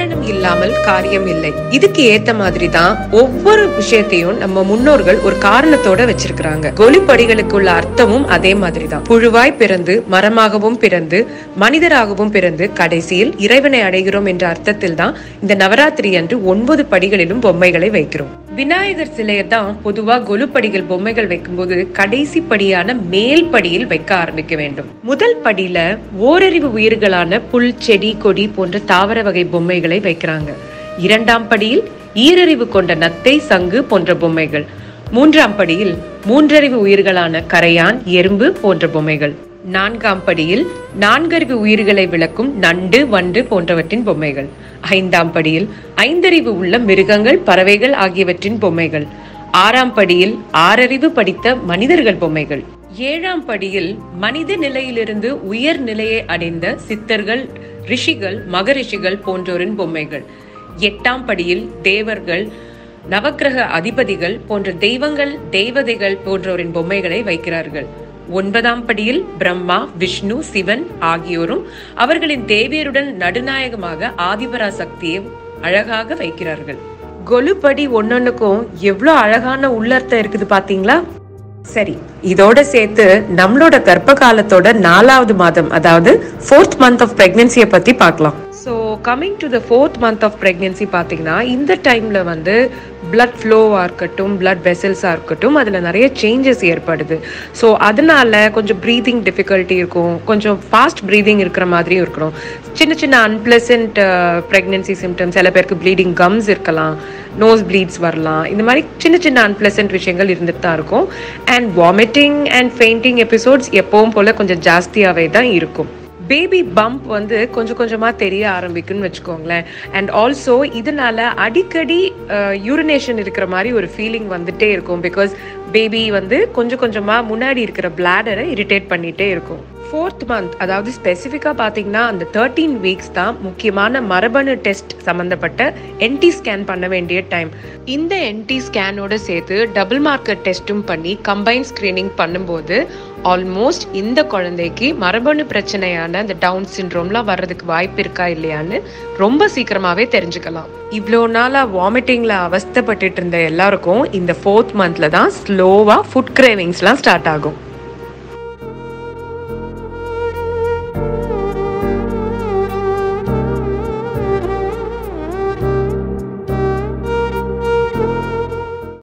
காரணம் இல்லாமல் காரியம் இல்லை இதுக்கு ஏத்த மாதிரி தான் ஒவ்வொரு விஷயத்தையும் நம்ம முன்னோர்கள் ஒரு காரணத்தோட வச்சிருக்கிறாங்க கொலிப்படிகளுக்குள்ள அர்த்தமும் அதே மாதிரி தான் புழுவாய் பிறந்து மரமாகவும் பிறந்து மனிதராகவும் பிறந்து கடைசியில் இறைவனை அடைகிறோம் என்ற அர்த்தத்தில் தான் இந்த நவராத்திரி அன்று ஒன்பது படிகளிலும் பொம்மைகளை வைக்கிறோம் விநாயகர் சிலையை தான் பொதுவா கொலுப்படிகள் பொம்மைகள் வைக்கும்போது கடைசி படியான மேல் படியில் வைக்க ஆரம்பிக்க வேண்டும் முதல் படியில ஓரறிவு உயிர்களான புல் செடி கொடி போன்ற தாவர வகை பொம்மைகளை வைக்கிறாங்க இரண்டாம் படியில் ஈரறிவு கொண்ட நத்தை சங்கு போன்ற பொம்மைகள் மூன்றாம் படியில் மூன்றறிவு உயிர்களான கரையான் எறும்பு போன்ற பொம்மைகள் நான்காம் படியில் நான்கறிவு உயிர்களை விளக்கும் நண்டு வண்டு போன்றவற்றின் பொம்மைகள் ஐந்தாம் படியில் ஐந்தறிவு உள்ள மிருகங்கள் பறவைகள் ஆகியவற்றின் பொம்மைகள் ஆறாம் படியில் ஆறறிவு படித்த மனிதர்கள் பொம்மைகள் ஏழாம் படியில் மனித நிலையிலிருந்து உயர் நிலையை அடைந்த சித்தர்கள் ரிஷிகள் மகரிஷிகள் போன்றோரின் பொம்மைகள் எட்டாம் படியில் தேவர்கள் நவக்கிரக அதிபதிகள் போன்ற தெய்வங்கள் தெய்வதைகள் போன்றோரின் பொம்மைகளை வைக்கிறார்கள் ஒன்பதாம் படியில் பிரம்மா விஷ்ணு சிவன் ஆகியோரும் அவர்களின் தேவியருடன் நடுநாயகமாக ஆதிபரா சக்தியை அழகாக வைக்கிறார்கள் கொலுப்படி ஒன்னொன்னுக்கும் எவ்வளவு அழகான உள்ளர்த்தம் இருக்குது பாத்தீங்களா சரி இதோட சேர்த்து நம்மளோட கர்ப்ப காலத்தோட நாலாவது மாதம் அதாவது ஃபோர்த் மந்த் ஆஃப் பிரெக்னன்சியை பத்தி பார்க்கலாம் so coming to the fourth month of pregnancy பார்த்தீங்கன்னா இந்த டைமில் வந்து பிளட் ஃப்ளோவாக இருக்கட்டும் பிளட் வெசல்ஸாக இருக்கட்டும் அதில் நிறைய சேஞ்சஸ் ஏற்படுது ஸோ அதனால கொஞ்சம் ப்ரீதிங் டிஃபிகல்ட்டி இருக்கும் கொஞ்சம் ஃபாஸ்ட் ப்ரீதிங் இருக்கிற மாதிரியும் இருக்கணும் சின்ன சின்ன அன்பிளசன்ட் ப்ரெக்னென்சி சிம்டம்ஸ் சில பேருக்கு ப்ளீடிங் கம்ஸ் இருக்கலாம் நோஸ் ப்ளீட்ஸ் வரலாம் இந்த மாதிரி சின்ன சின்ன அன்பிளசன்ட் விஷயங்கள் இருந்துட்டு தான் இருக்கும் and vomiting and fainting episodes எப்பவும் போல் கொஞ்சம் ஜாஸ்தியாகவே தான் இருக்கும் பேபி பம்ப் வந்து கொஞ்சம் கொஞ்சமாக தெரிய ஆரம்பிக்கும்னு வச்சுக்கோங்களேன் அண்ட் ஆல்சோ இதனால அடிக்கடி யூரினேஷன் இருக்கிற மாதிரி ஒரு ஃபீலிங் வந்துட்டே இருக்கும் பிகாஸ் பேபி வந்து கொஞ்சம் கொஞ்சமாக முன்னாடி இருக்கிற பிளாடரை இரிட்டேட் பண்ணிகிட்டே இருக்கும் ஃபோர்த் மந்த் அதாவது ஸ்பெசிஃபிக்காக பார்த்தீங்கன்னா அந்த தேர்ட்டீன் வீக்ஸ் தான் முக்கியமான மரபணு டெஸ்ட் சம்மந்தப்பட்ட என்டி ஸ்கேன் பண்ண வேண்டிய டைம் இந்த என்டி ஸ்கேனோட சேர்த்து டபுள் மார்க்கர் டெஸ்ட்டும் பண்ணி கம்பைன் ஸ்க்ரீனிங் பண்ணும்போது ஆல்மோஸ்ட் இந்த குழந்தைக்கு மரபணு பிரச்சனையான அந்த டவுன் சிண்ட்ரோம்லாம் வர்றதுக்கு வாய்ப்பு இருக்கா இல்லையான்னு ரொம்ப சீக்கிரமாவே தெரிஞ்சுக்கலாம் இவ்வளோ நாளாக வாமிட்டிங்கில் அவஸ்தைப்பட்டுட்டு இருந்த எல்லாருக்கும் இந்த ஃபோர்த் மந்த்ல தான் ஸ்லோவாக ஃபுட் கிரேவிங்ஸ்லாம் ஸ்டார்ட் ஆகும்